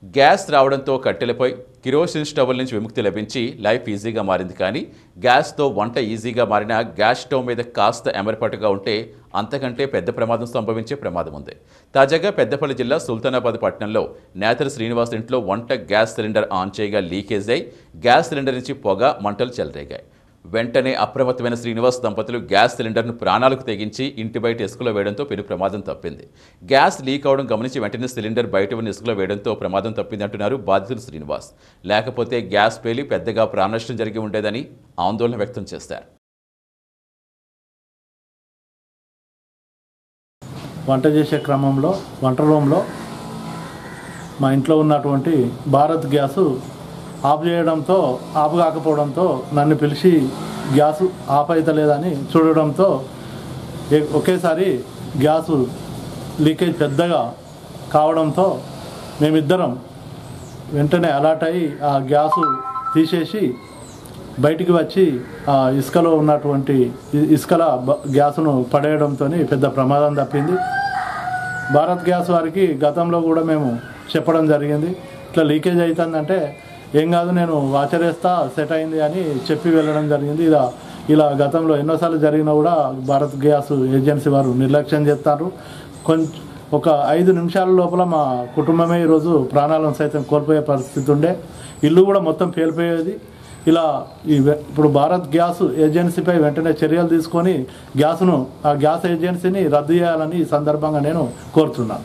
gas రావడంతో కట్టెలపై kerosene స్టవ్ల నుంచి విముక్తి లభించి లైఫ్ ఈజీగా మారింది కానీ గ్యాస్తో వంట ఈజీగా మారిన గ్యాస్ స్టవ్ మీద కాస్త ఎమరపాటుగా ఉంటే అంతకంటే పెద్ద ప్రమాదం సంభవించే ప్రమాదం ఉంది తాజాగా పెద్దపల్లి జిల్లా సుల్తానాబాద్ పట్టణంలో నేతల శ్రీనివాస్ ఇంట్లో వంట గ్యాస్ సిలిండర్ ఆన్ చేయగా లీకేజ్ అయి గ్యాస్ సిలిండర్ నుంచి పొగ మంటలు చెలరేగాయి వెంటనే అప్రమత్తమైన శ్రీనివాస్ దంపతులు గ్యాస్ సిలిండర్ను ప్రాణాలకు తెగించి ఇంటి బయట ఇసుకలో వేయడంతో పెను ప్రమాదం తప్పింది గ్యాస్ లీక్ అవడం గమనించి వెంటనే సిలిండర్ బయట ఉన్న ఇసుకలో వేయడంతో ప్రమాదం తప్పింది అంటున్నారు బాధితులు శ్రీనివాస్ లేకపోతే గ్యాస్ పేలి పెద్దగా ప్రాణనష్టం జరిగి ఉండేదని ఆందోళన వ్యక్తం చేశారు వంట చేసే క్రమంలో వంట రూమ్లో మా ఇంట్లో ఉన్నటువంటి భారత్ గ్యాసు ఆఫ్ చేయడంతో ఆఫ్ కాకపోవడంతో నన్ను పిలిచి గ్యాసు ఆఫ్ అవుతలేదని చూడడంతో ఏ- ఒకేసారి గ్యాసు లీకేజ్ పెద్దగా కావడంతో మేమిద్దరం వెంటనే అలర్ట్ అయ్యి ఆ గ్యాసు తీసేసి బయటికి వచ్చి ఆ ఇసుకలో ఉన్నటువంటి ఇ- ఇసుకల బ- గ్యాసును పడేయడంతో పెద్ద ప్రమాదం తప్పింది భారత్ గ్యాస్ వారికి గతంలో కూడా మేము చెప్పడం జరిగింది ఇట్లా లీకేజ్ అవుతుందంటే ఏం కాదు నేను వాచరేస్తా సెట్ అయింది అని చెప్పి వెళ్ళడం జరిగింది ఇలా ఇలా గతంలో ఎన్నోసార్లు జరిగినా కూడా భారత్ గ్యాస్ ఏజెన్సీ వారు నిర్లక్ష్యం చేస్తారు కొంచెం ఒక ఐదు నిమిషాల లోపల మా కుటుంబమే ఈరోజు ప్రాణాలను సైతం కోల్పోయే పరిస్థితి ఉండే ఇల్లు కూడా మొత్తం పేలిపోయేది ఇలా ఈ వె- ఇప్పుడు భారత్ గ్యాస్ ఏజెన్సీపై వెంటనే చర్యలు తీసుకొని గ్యాస్ను ఆ గ్యాస్ ఏజెన్సీని రద్దు చేయాలని ఈ సందర్భంగా నేను కోరుతున్నాను